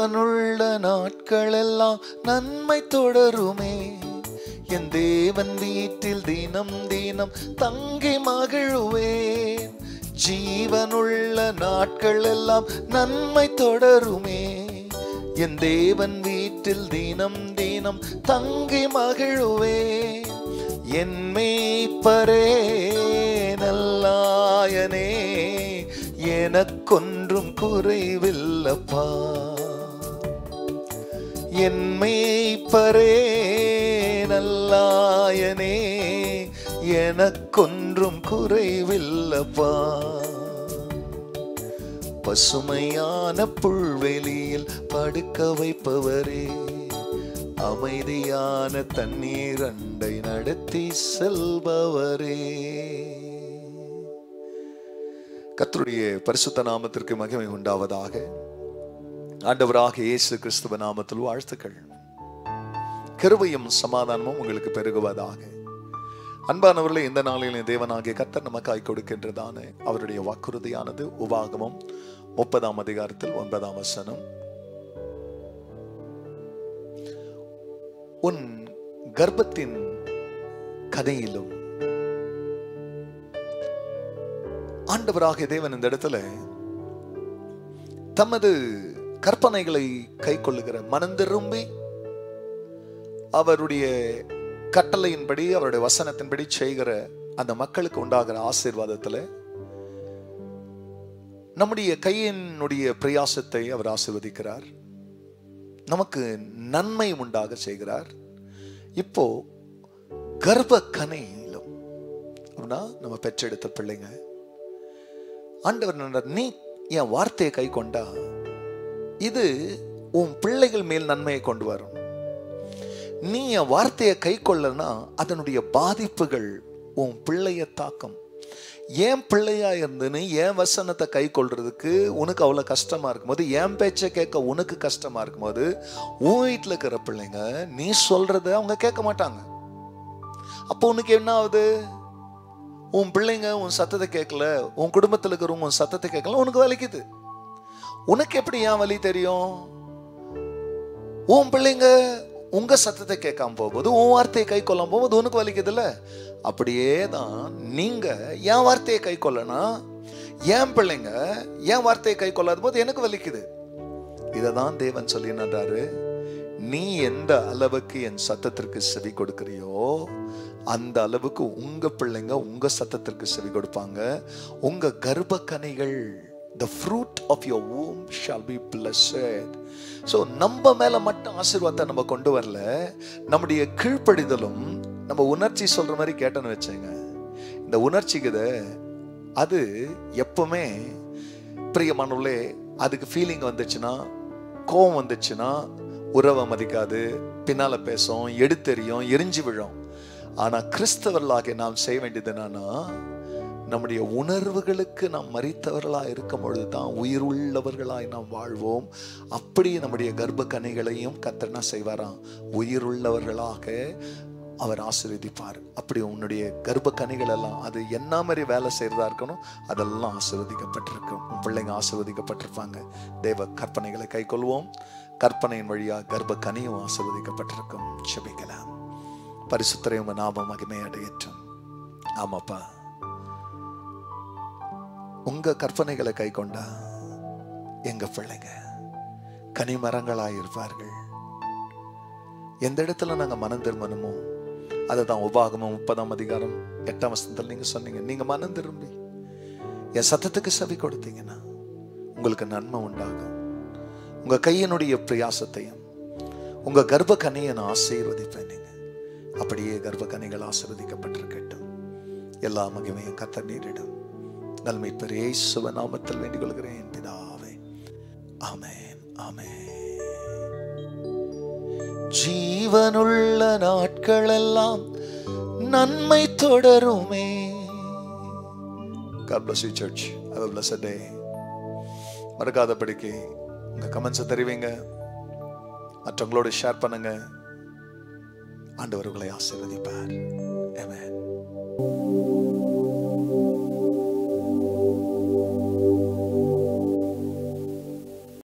ஜீவனுள்ள நாட்களெல்லாம் நன்மை தொடருமே என் தேவன் வீட்டில் தினம் தினம் தங்கி மகிழுவேன் ஜீவனுள்ள நாட்கள் எல்லாம் நன்மை தொடருமே என் தேவன் வீட்டில் தினம் தினம் தங்கி மகிழுவேன் என் மேய்ப்பரே நல்லாயனே எனக்கொன்றும் குறைவில்லப்பா என் மேய்ப்பரே நல்லாயனே எனக்கொன்றும் குறைவில்லப்பா பசுமையான புல்வெளியில் படுக்க வைப்பவரே அமைதியான தண்ணீர் அண்டை நடத்தி செல்பவரே கர்த்தருடைய பரிசுத்த நாமத்திற்கு மகிமை உண்டாவதாக ஆண்டவராக இயேசு கிறிஸ்துவ நாமத்தில் வாழ்த்துக்கள் கிருபையும் சமாதானமும் உங்களுக்கு பெருகுவதாக அன்பானவர்களே இந்த நாளில் தேவனாகிய கர்த்தர் நமக்காய் கொடுக்கின்றதான அவருடைய வாக்குறுதியானது உபாகமம் முப்பதாம் அதிகாரத்தில் ஒன்பதாம் வசனம் உன் கர்ப்பத்தின் கதையிலும் ஆண்டவராகிய தேவன் இந்த இடத்துல தமது கற்பனைகளை கை கொள்ளுகிற மனம் திரும்பி அவருடைய கட்டளையின்படி அவருடைய வசனத்தின்படி செய்கிற அந்த மக்களுக்கு உண்டாகிற ஆசீர்வாதத்துல நம்முடைய கையினுடைய பிரயாசத்தை அவர் ஆசீர்வதிக்கிறார் நமக்கு நன்மை உண்டாக செய்கிறார் இப்போ கர்ப்ப கனையிலும் அப்படின்னா நம்ம பெற்றெடுத்த பிள்ளைங்க ஆண்டவர் சொன்னார், நீ என் வார்த்தையை கை கொண்டா இது உன் பிள்ளைகள் மேல் நன்மையை கொண்டு வரும் நீ என் வார்த்தையை கை கொள்ளனா அதனுடைய பாதிப்புகள் உன் பிள்ளைய தாக்கம் ஏன் பிள்ளையா இருந்துன்னு என் வசனத்தை கை கொள்றதுக்கு உனக்கு அவ்வளோ கஷ்டமா இருக்கும்போது என் பேச்சை கேட்க உனக்கு கஷ்டமா இருக்கும்போது உன் வீட்டில் இருக்கிற பிள்ளைங்க நீ சொல்றத அவங்க கேட்க மாட்டாங்க அப்போ உனக்கு என்ன ஆகுது உன் பிள்ளைங்க உன் சத்தத்தை கேட்கல உன் குடும்பத்தில் இருக்கிறவங்க உன் சத்தத்தை கேட்கல உனக்கு வலிக்குது உனக்கு எப்படி ஏன் வலி தெரியும் உன் பிள்ளைங்க உங்க சத்தத்தை கேட்காம போகும்போது உன் வார்த்தையை கை கொள்ளாம போகும்போது உனக்கு வலிக்குதுல்ல அப்படியே தான் நீங்க என் வார்த்தையை கை கொள்ளனா என் பிள்ளைங்க என் வார்த்தையை கை கொள்ளாத போது எனக்கு வலிக்குது இதை தான் தேவன் சொல்லினாரு நீ எந்த அளவுக்கு என் சத்தத்திற்கு செவி கொடுக்கிறியோ அந்த அளவுக்கு உங்க பிள்ளைங்க உங்க சத்தத்திற்கு செவி கொடுப்பாங்க உங்க கர்ப்ப கனிகள் the fruit of your womb shall be blessed so நம்ம மேல மட்டும் ஆசீர்வாதத்தை நம்ம கொண்டு வரல நம்முடைய கீழ்ப்படிதலும் நம்ம உணர்ச்சி சொல்ற மாதிரி கேட்டோன்னு வச்சேங்க இந்த உணர்ச்சிக்குது அது எப்பவுமே பிரியமானவர்களே அதுக்கு ஃபீலிங் வந்துச்சுன்னா கோவம் வந்துச்சுன்னா உறவை மதிக்காது பின்னால பேசும் எடுத்தெறியும் எரிஞ்சு விழும் ஆனா கிறிஸ்தவர்களாக நாம் செய்ய வேண்டியது என்னன்னா நம்முடைய உணர்வுகளுக்கு நாம் மறித்தவர்களாய் இருக்கும் பொழுது தான் உயிர் உள்ளவர்களாய் நாம் வாழ்வோம் அப்படி நம்முடைய கர்ப்ப கனிகளையும் கத்தர்னா செய்வாராம் உயிர் உள்ளவர்களாக அவர் ஆசீர்வதிப்பார் அப்படி உன்னுடைய கர்ப்ப கனிகள் எல்லாம் அது என்ன மாதிரி வேலை செய்யறதா இருக்கணும் அதெல்லாம் ஆசீர்வதிக்கப்பட்டிருக்கும் உன் பிள்ளைங்க ஆசீர்வதிக்கப்பட்டிருப்பாங்க தேவ கற்பனைகளை கை கொள்வோம் கற்பனையின் வழியா கர்ப்ப கனியும் ஆசீர்வதிக்கப்பட்டிருக்கும் செபிக்கலாம் பரிசுத்தரை உங்க நாம மகிமை அடையற்றும் ஆமாப்பா உங்க கற்பனைகளை கை கொண்டா எங்க பிள்ளைங்க கனிமரங்களாய் இருப்பார்கள் எந்த இடத்துல நாங்க மனம் திரும்பணுமோ அதுதான் உபாகமம் முப்பதாம் அதிகாரம் எட்டாம் வசனத்தில் நீங்க சொன்னீங்க நீங்க மனம் திரும்பி என் சத்தத்துக்கு செவி கொடுத்தீங்கன்னா உங்களுக்கு நன்மை உண்டாகும் உங்க கையினுடைய பிரயாசத்தையும் உங்க கர்ப்ப கனியை நான் ஆசீர்வதிப்பேன் நீங்க அப்படியே கர்ப்ப கனிகள் ஆசீர்வதிக்கப்பட்டிருக்கட்டும் எல்லா மகிமையும் கத்தர் நீரிடும் நன்மை பெரிய இயேசுவ நாமத்தில் வேண்டிக் கொள்கிறேன் பிதாவே ஆமென் ஆமென் ஜீவனுள்ள நாட்களெல்லாம் நன்மை தொடருமே God bless you church. Have a blessed day. மறக்காதபடிக்கு உங்க கமெண்ட்ஸை தெரிவிங்க மற்றவங்களோட ஷேர் பண்ணுங்க ஆண்டவர் உங்களை ஆசீர்வதிப்பார் Amen.